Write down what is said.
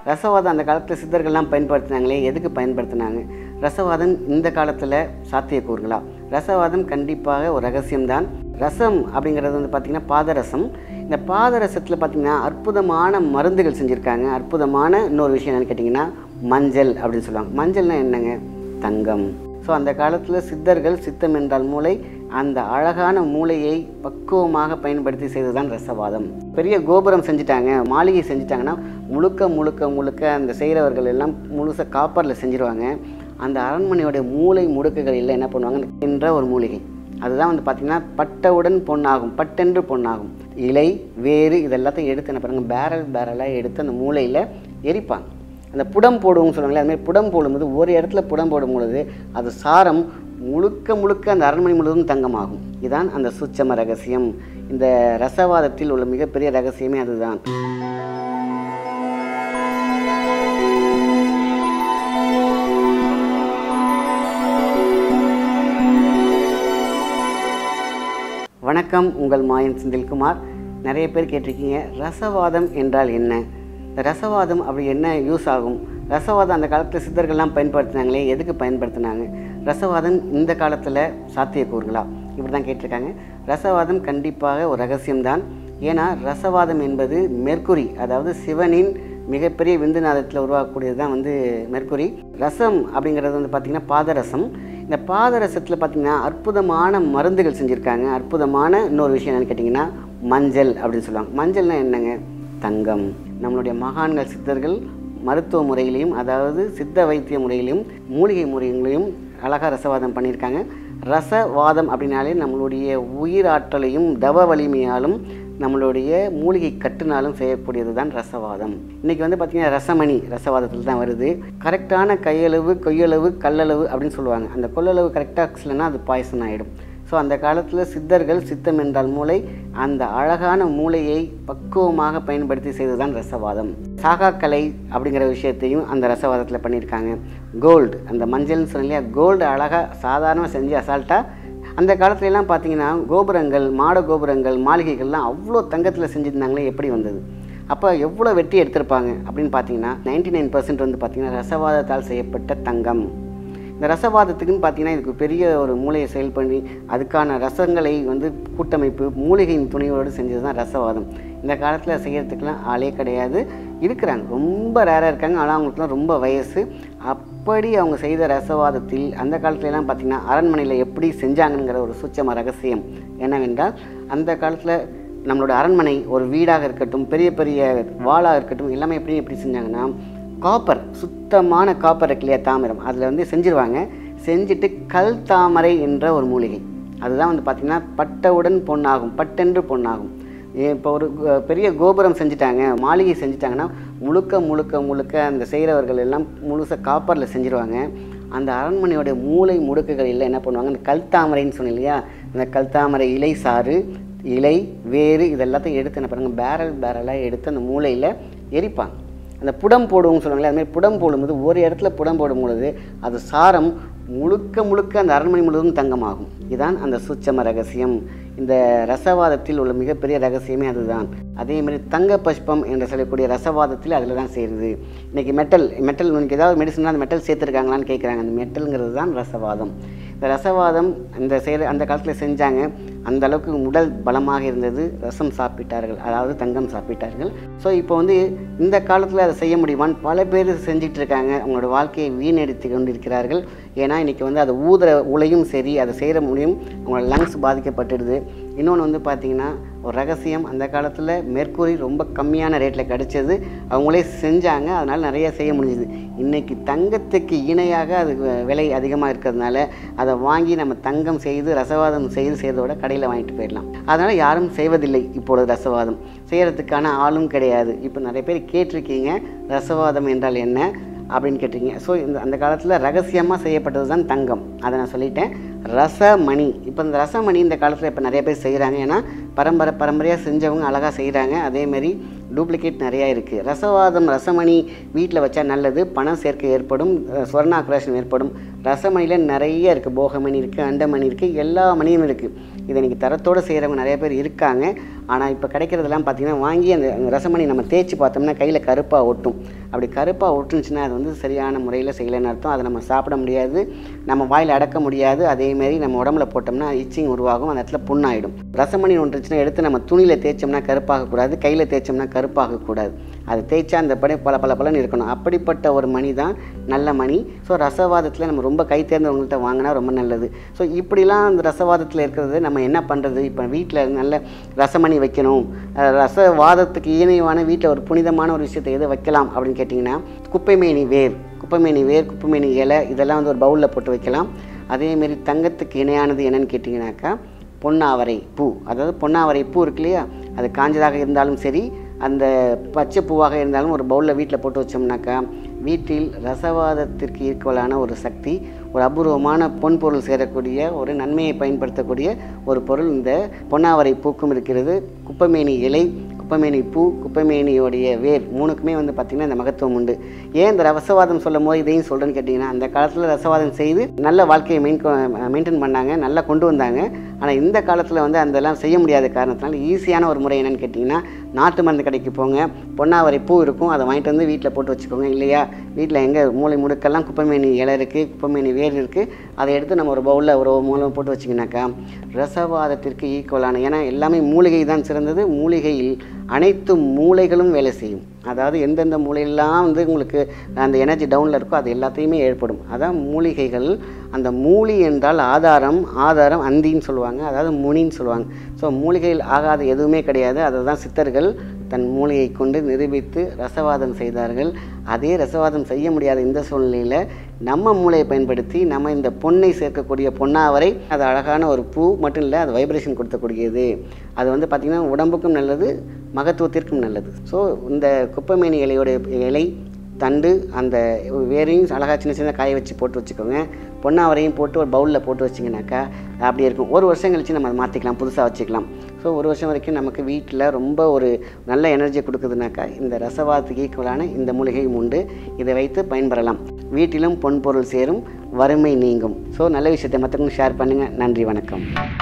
ரசவாதம் அந்த காலத்தில் சித்தர்கள்லாம் பயன்படுத்தினாங்களே எதுக்கு பயன்படுத்தினாங்க ரசவாதம் இந்த காலத்தில் சாத்தியக்கூறுகளா ரசவாதம் கண்டிப்பாக ஒரு ரகசியம்தான் ரசம் அப்படிங்கிறது வந்து பார்த்திங்கன்னா பாதரசம் இந்த பாதரசத்தில் பார்த்திங்கன்னா அற்புதமான மருந்துகள் செஞ்சுருக்காங்க அற்புதமான இன்னொரு விஷயம் என்னென்னு கேட்டிங்கன்னா மஞ்சள் அப்படின்னு சொல்லுவாங்க மஞ்சள்னா என்னங்க தங்கம் ஸோ அந்த காலத்தில் சித்தர்கள் சித்தம் என்றால் மூளை அந்த அழகான மூளையை பக்குவமாக பயன்படுத்தி செய்ததுதான் ரசவாதம் பெரிய கோபுரம் செஞ்சுட்டாங்க மாளிகை செஞ்சுட்டாங்கன்னா முழுக்க முழுக்க முழுக்க அந்த செய்கிறவர்கள் எல்லாம் முழுசாக காப்பரில் செஞ்சுருவாங்க அந்த அரண்மனையோடைய மூளை முடுக்குகள் எல்லாம் என்ன பண்ணுவாங்க என்ற ஒரு மூலிகை அதுதான் வந்து பார்த்திங்கன்னா பட்டவுடன் பொன்னாகும் பட்டென்று பொன்னாகும் இலை வேறு இதெல்லாத்தையும் எடுத்து என்ன பண்ணுறாங்க பேரல் பேரலாக எடுத்து அந்த மூளையில் எரிப்பாங்க அந்த புடம் போடுவோம்னு சொல்லுவாங்களே அதுமாதிரி புடம் போடும்போது ஒரு இடத்துல புடம் போடும் பொழுது அது சாரம் முழுக்க முழுக்க அந்த அரண்மனை முழுவதும் தங்கமாகும் இதுதான் அந்த சூட்சம ரகசியம் இந்த ரசவாதத்தில் உள்ள மிகப்பெரிய ரகசியமே அதுதான் வணக்கம் உங்கள் மாயன் செந்தில்குமார் நிறைய பேர் கேட்டிருக்கீங்க ரசவாதம் என்றால் என்ன இந்த ரசவாதம் அப்படி என்ன யூஸ் ஆகும் ரசவாதம் அந்த காலத்தில் சித்தர்கள்லாம் பயன்படுத்தினாங்களே எதுக்கு பயன்படுத்தினாங்க ரசவாதம் இந்த காலத்தில் சாத்தியக்கூறுகளா இப்படி தான் கேட்டிருக்காங்க ரசவாதம் கண்டிப்பாக ஒரு ரகசியம்தான் ஏன்னா ரசவாதம் என்பது மெர்க்குரி அதாவது சிவனின் மிகப்பெரிய விந்துநாதத்தில் உருவாக்கக்கூடியது தான் வந்து மெர்க்குரி ரசம் அப்படிங்கிறது வந்து பார்த்திங்கன்னா பாதரசம் இந்த பாதரசத்தில் பார்த்திங்கன்னா அற்புதமான மருந்துகள் செஞ்சுருக்காங்க அற்புதமான இன்னொரு விஷயம் என்னென்னு கேட்டிங்கன்னா மஞ்சள் அப்படின்னு சொல்லுவாங்க மஞ்சள்னா என்னங்க தங்கம் நம்மளுடைய மகான்கள் சித்தர்கள் மருத்துவ முறையிலையும் அதாவது சித்த வைத்திய முறையிலையும் மூலிகை முறைகளையும் அழகாக ரசவாதம் பண்ணியிருக்காங்க ரசவாதம் அப்படின்னாலே நம்மளுடைய உயிராற்றலையும் தவ வலிமையாலும் நம்மளுடைய மூலிகை கட்டுனாலும் செய்யக்கூடியது தான் ரசவாதம் இன்றைக்கி வந்து பார்த்திங்கன்னா ரசமணி ரசவாதத்தில் தான் வருது கரெக்டான கையளவு கொய்யளவு கல்லளவு அப்படின்னு சொல்லுவாங்க அந்த கொள்ளளவு கரெக்டாக இல்லைன்னா அது பாய்சன் ஆகிடும் ஸோ அந்த காலத்தில் சித்தர்கள் சித்தம் என்றால் மூளை அந்த அழகான மூளையை பக்குவமாக பயன்படுத்தி செய்ததுதான் ரசவாதம் சாகாக்கலை அப்படிங்கிற விஷயத்தையும் அந்த ரசவாதத்தில் பண்ணியிருக்காங்க கோல்டு அந்த மஞ்சள்னு சொன்ன இல்லையா கோல்டு அழகாக சாதாரணமாக செஞ்சு அசால்ட்டாக அந்த காலத்துலலாம் பார்த்தீங்கன்னா கோபுரங்கள் மாட கோபுரங்கள் மாளிகைகள்லாம் அவ்வளோ தங்கத்தில் செஞ்சுருந்தாங்களே எப்படி வந்தது அப்போ எவ்வளோ வெற்றி எடுத்திருப்பாங்க அப்படின்னு பார்த்தீங்கன்னா நைன்டி நைன் பர்சன்ட் வந்து பார்த்திங்கன்னா ரசவாதத்தால் செய்யப்பட்ட தங்கம் இந்த ரசவாதத்துக்குன்னு பார்த்தீங்கன்னா இதுக்கு பெரிய ஒரு மூளையை செயல் பண்ணி அதுக்கான ரசங்களை வந்து கூட்டமைப்பு மூலிகையின் துணையோடு செஞ்சது தான் ரசவாதம் இந்த காலத்தில் செய்கிறதுக்கெலாம் ஆளே கிடையாது இருக்கிறாங்க ரொம்ப ரேராக இருக்காங்க ஆனால் அவங்களுக்குலாம் ரொம்ப வயசு அப்படி அவங்க செய்த ரசவாதத்தில் அந்த காலத்துலலாம் பார்த்திங்கன்னா அரண்மனையில் எப்படி செஞ்சாங்கங்கிற ஒரு சூட்சம ரகசியம் என்னவென்றால் அந்த காலத்தில் நம்மளோட அரண்மனை ஒரு வீடாக இருக்கட்டும் பெரிய பெரிய வாளாக இருக்கட்டும் எல்லாமே எப்படி எப்படி செஞ்சாங்கன்னா காப்பர் சுத்தமான காப்பர் இருக்கு இல்லையா தாமிரம் அதில் வந்து செஞ்சுருவாங்க செஞ்சுட்டு கல் தாமரை என்ற ஒரு மூலிகை அதுதான் வந்து பார்த்திங்கன்னா பட்டவுடன் பொன்னாகும் பட்டென்று பொன்னாகும் இப்போ ஒரு க- பெரிய கோபுரம் செஞ்சுட்டாங்க மாளிகை செஞ்சுட்டாங்கன்னா முழுக்க முழுக்க முழுக்க அந்த செய்கிறவர்கள் எல்லாம் முழுசாக காப்பரில் செஞ்சுருவாங்க அந்த அரண்மனையோட மூளை முடுக்குகள் எல்லாம் என்ன பண்ணுவாங்க அந்த கல்தாமரைன்னு சொன்னேன் இல்லையா அந்த கல்தாமரை இலை சாறு இலை வேறு இதெல்லாத்தையும் எடுத்து என்ன பண்ணுவாங்க பேரல் பேரலாக எடுத்து அந்த மூளையில் எரிப்பாங்க அந்த புடம் போடுவோம்னு சொல்லுவாங்களே அதுமாதிரி புடம் போடும்போது ஒரு இடத்துல புடம் போடும் பொழுது அது சாரம் முழுக்க முழுக்க அந்த அரண்மனை முழுவதும் தங்கமாகும் இதுதான் அந்த சூட்சம ரகசியம் இந்த ரசவாதத்தில் உள்ள மிகப்பெரிய ரகசியமே அதுதான் அதே மாதிரி தங்க பஷ்பம் என்று சொல்லக்கூடிய ரசவாதத்தில் அதில் தான் சேருது இன்றைக்கி மெட்டல் மெட்டல் உனக்கு ஏதாவது மெடிசனாக அந்த மெட்டல் சேர்த்துருக்காங்களான்னு கேட்குறாங்க அந்த மெட்டல்ங்கிறது தான் ரசவாதம் இந்த ரசவாதம் இந்த செயல் அந்த காலத்தில் செஞ்சாங்க அந்த அளவுக்கு உடல் பலமாக இருந்தது ரசம் சாப்பிட்டார்கள் அதாவது தங்கம் சாப்பிட்டார்கள் ஸோ இப்போ வந்து இந்த காலத்தில் அதை செய்ய முடியுமான்னு பல பேர் செஞ்சுட்டு இருக்காங்க அவங்களோட வாழ்க்கையை வீணடித்து கொண்டிருக்கிறார்கள் ஏன்னா இன்றைக்கி வந்து அதை ஊதுற உலையும் சரி அதை செய்கிற முடியும் அவங்களோட லங்ஸ் பாதிக்கப்பட்டுடுது இன்னொன்று வந்து பார்த்திங்கன்னா ஒரு ரகசியம் அந்த காலத்தில் மெர்க்குரி ரொம்ப கம்மியான ரேட்டில் கிடச்சது அவங்களே செஞ்சாங்க அதனால் நிறைய செய்ய முடிஞ்சுது இன்றைக்கி தங்கத்துக்கு இணையாக அது வ- விலை அதிகமாக இருக்கிறதுனால அதை வாங்கி நம்ம தங்கம் செய்து ரசவாதம் செய்து செய்கிறத விட கடையில் வாங்கிட்டு போயிடலாம் அதனால் யாரும் செய்வதில்லை இப்பொழுது ரசவாதம் செய்கிறதுக்கான ஆளும் கிடையாது இப்போ நிறைய பேர் கேட்டிருக்கீங்க ரசவாதம் என்றால் என்ன அப்படின்னு கேட்டிருக்கீங்க ஸோ இந்த அந்த காலத்தில் ரகசியமாக செய்யப்பட்டது தான் தங்கம் அதை நான் சொல்லிட்டேன் ரசமணி இப்போ இந்த ரசமணி இந்த காலத்தில் இப்போ நிறைய பேர் செய்கிறாங்க ஏன்னா பரம்பரை பரம்பரையாக செஞ்சவங்க அழகாக செய்கிறாங்க அதேமாரி டூப்ளிகேட் நிறையா இருக்குது ரசவாதம் ரசமணி வீட்டில் வச்சா நல்லது பணம் சேர்க்கை ஏற்படும் அஹ், ஸ்வர்ணாகிரேஷன் ஏற்படும் ரசமணியில் நிறைய இருக்குது போகமணி இருக்குது அண்டமணி இருக்குது எல்லா மணியும் இருக்குது இதை இன்றைக்கி தரத்தோடு செய்கிறவங்க நிறைய பேர் இருக்காங்க ஆனால் இப்போ கிடைக்கிறதெல்லாம் பார்த்திங்கன்னா வாங்கி அந்த அந்த ரசமணி நம்ம தேய்ச்சி பார்த்தோம்னா கையில் கருப்பாக ஒட்டும் அப்படி கருப்பாக ஒட்டுனுச்சுன்னா அது வந்து சரியான முறையில் செய்யலைன்னு அர்த்தம் அதை நம்ம சாப்பிட முடியாது நம்ம வாயில் அடக்க முடியாது அதேமாரி நம்ம உடம்புல போட்டோம்னா இச்சிங் உருவாகும் அந்த இடத்துல புண்ணாயிடும் ரசமணி ஒன்றுச்சுன்னா எடுத்து நம்ம துணியில் தேய்ச்சோம்னா கருப்பாகக்கூடாது கையில் தேய்ச்சோம்னா கருப்பாகக்கூடாது அது தேய்ச்சா அந்த படி பல பல பலன்னு இருக்கணும் அப்படிப்பட்ட ஒரு மணி தான் நல்ல மணி ஸோ ரசவாதத்தில் நம்ம ரொம்ப கை தேர்ந்தவங்கள்ட்ட வாங்கினா ரொம்ப நல்லது ஸோ இப்படிலாம் அந்த ரசவாதத்தில் இருக்கிறது நம்ம என்ன பண்ணுறது இப்போ வீட்டில் நல்ல ரசமணி வைக்கணும் அஹ் ரசவாதத்துக்கு இணைவான வீட்டில் ஒரு புனிதமான ஒரு விஷயத்தை எது வைக்கலாம் அப்படின்னு கேட்டிங்கன்னா குப்பைமேனி வேர் குப்பைமேனி வேர் குப்பைமேனி இலை இதெல்லாம் வந்து ஒரு பவுலில் போட்டு வைக்கலாம் அதேமாரி தங்கத்துக்கு இணையானது என்னன்னு கேட்டிங்கனாக்கா பொன்னாவரை பூ அதாவது பொன்னாவரை பூ இருக்கு இல்லையா அது காஞ்சதாக இருந்தாலும் சரி அந்த பச்சை பூவாக இருந்தாலும் ஒரு பவுலில் வீட்டில் போட்டு வச்சோம்னாக்கா வீட்டில் ரசவாதத்திற்கு ஈக்குவலான ஒரு சக்தி ஒரு அபூர்வமான பொன் பொருள் சேரக்கூடிய ஒரு நன்மையை பயன்படுத்தக்கூடிய ஒரு பொருள் இந்த பொன்னாவரை பூக்கும் இருக்கிறது குப்பைமேனி இலை குப்பைமேனி பூ குப்பைமேனியோடைய வேர் மூணுக்குமே வந்து பார்த்திங்கன்னா இந்த மகத்துவம் உண்டு ஏன் இந்த ரசவாதம் சொல்லும் போது இதையும் சொல்கிறேன்னு கேட்டிங்கன்னா அந்த காலத்தில் ரசவாதம் செய்து நல்ல வாழ்க்கையை மெயின் மெயின்டைன் பண்ணாங்க நல்லா கொண்டு வந்தாங்க ஆனால் இந்த காலத்தில் வந்து அதெல்லாம் செய்ய முடியாத காரணத்தினால ஈஸியான ஒரு முறை என்னென்னு கேட்டிங்கன்னா நாட்டு மருந்து கடைக்கு போங்க பொன்னாவரை பூ இருக்கும் அதை வாங்கிட்டு வந்து வீட்டில் போட்டு வச்சுக்கோங்க இல்லையா வீட்டில் எங்கே மூளை முடுக்கெல்லாம் குப்பைமேனி இலை இருக்குது குப்பைமேனி வேர் இருக்குது அதை எடுத்து நம்ம ஒரு பவுலில் ஒரு மூலம் போட்டு வச்சிங்கனாக்கா ரசவாதத்திற்கு ஈக்குவலான ஏன்னா எல்லாமே மூலிகை தான் சிறந்தது மூலிகையில் அனைத்து மூளைகளும் வேலை செய்யும் அதாவது எந்தெந்த மூலையெல்லாம் வந்து உங்களுக்கு அந்த எனர்ஜி டவுனில் இருக்கோ அது எல்லாத்தையுமே ஏற்படும் அதான் மூலிகைகள் அந்த மூலி என்றால் ஆதாரம் ஆதாரம் அந்தின்னு சொல்லுவாங்க அதாவது முனின்னு சொல்லுவாங்க ஸோ மூலிகையில் ஆகாத எதுவுமே கிடையாது அதை தான் சித்தர்கள் தன் மூளையை கொண்டு நிரூபித்து ரசவாதம் செய்தார்கள் அதே ரசவாதம் செய்ய முடியாத இந்த சூழ்நிலையில் நம்ம மூளையை பயன்படுத்தி நம்ம இந்த பொன்னை சேர்க்கக்கூடிய பொன்னாவரை அது அழகான ஒரு பூ மட்டும் இல்லை அது வைப்ரேஷன் கொடுத்தக்கூடியது அது வந்து பார்த்திங்கன்னா உடம்புக்கும் நல்லது மகத்துவத்திற்கும் நல்லது ஸோ இந்த குப்பைமேனி இலையோட இலை தண்டு அந்த வேரையும் அழகாக சின்ன சின்ன காய வச்சு போட்டு வச்சுக்கோங்க பொன்னாவரையும் போட்டு ஒரு பவுலில் போட்டு வச்சிங்கனாக்கா அப்படி இருக்கும் ஒரு வருஷம் கழித்து நம்ம அதை மாற்றிக்கலாம் புதுசாக வச்சுக்கலாம் ஸோ ஒரு வருஷம் வரைக்கும் நமக்கு வீட்டில் ரொம்ப ஒரு நல்ல எனர்ஜி கொடுக்குதுனாக்கா இந்த ரசவாதத்துக்கு ஈக்குவலான இந்த மூலிகையும் உண்டு இதை வைத்து பயன்பெறலாம் வீட்டிலும் பொன் பொருள் சேரும் வறுமை நீங்கும் ஸோ நல்ல விஷயத்தை மற்றவங்க ஷேர் பண்ணுங்கள் நன்றி வணக்கம்